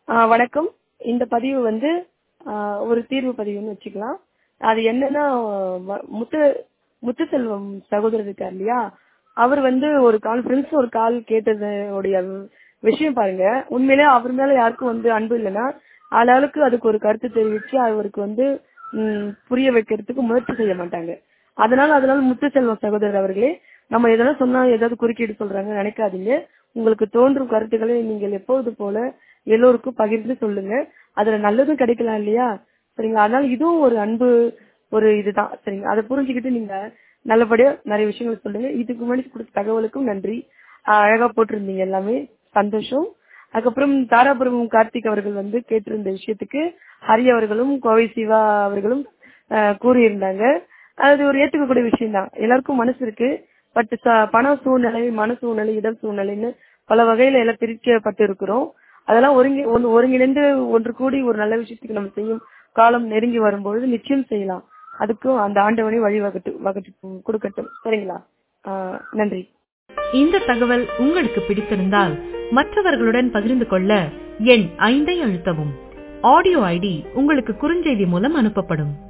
ஆ, வணக்கம் இந்த பதிவு வந்து ஆ, ஒரு தீர்வு பதிவுன்னு வச்சுக்கலாம் அது என்னன்னா வ- முத்து முத்துசெல்வம் சகோதரர் இருக்கார் இல்லையா அவர் வந்து ஒரு கான்ஃபரன்ஸ் ஒரு கால் கேட்டதோடைய விஷயம் பாருங்க உண்மையிலே அவர் மேல யாருக்கும் வந்து அன்பு இல்லைன்னா ஆளாளுக்கு அதுக்கு ஒரு கருத்து தெரிவிச்சு அவருக்கு வந்து ம், புரிய வைக்கிறதுக்கு முயற்சி செய்ய மாட்டாங்க அதனால அதனால முத்துசெல்வம் சகோதரர் அவர்களே நம்ம எதனா சொன்னா ஏதாவது குறுக்கீடு சொல்றாங்க நினைக்காதீங்க உங்களுக்கு தோன்றும் கருத்துக்களை நீங்கள் எப்போது போல எல்லோருக்கும் பகிர்ந்து சொல்லுங்க அதுல நல்லதும் கிடைக்கலாம் இல்லையா சரிங்களா அதனால இதுவும் ஒரு அன்பு ஒரு இதுதான் சரிங்க அதை புரிஞ்சுக்கிட்டு நீங்க நல்லபடியா நிறைய விஷயங்கள் சொல்லுங்க இதுக்கு முன்னாடி கொடுத்த தகவலுக்கும் நன்றி ஆஹ் அழகா போட்டிருந்தீங்க எல்லாமே சந்தோஷம் அதுக்கப்புறம் தாராபுரம் கார்த்திக் அவர்கள் வந்து கேட்டிருந்த விஷயத்துக்கு ஹரி அவர்களும் கோவை சிவா அவர்களும் ஆஹ் கூறியிருந்தாங்க அது ஒரு ஏத்துக்கக்கூடிய விஷயம் தான் எல்லாருக்கும் மனசு இருக்கு பட் பண சூழ்நிலை மன சூழ்நிலை இடம் சூழ்நிலைன்னு பல வகையில எல்லாம் பிரிக்கப்பட்டு இருக்கிறோம் அதெல்லாம் ஒருங்கி ஒன்று ஒருங்கிணைந்து ஒன்று கூடி ஒரு நல்ல விஷயத்துக்கு நம்ம செய்யும் காலம் நெருங்கி வரும்பொழுது நிச்சயம் செய்யலாம் அதுக்கும் அந்த ஆண்டவனை வழி வகுத்து வகுத்து கொடுக்கட்டும் சரிங்களா ஆஹ் நன்றி இந்த தகவல் உங்களுக்கு பிடித்திருந்தால் மற்றவர்களுடன் பகிர்ந்து கொள்ள எண் ஐந்தை அழுத்தவும் ஆடியோ ஐடி உங்களுக்கு குறுஞ்செய்தி மூலம் அனுப்பப்படும்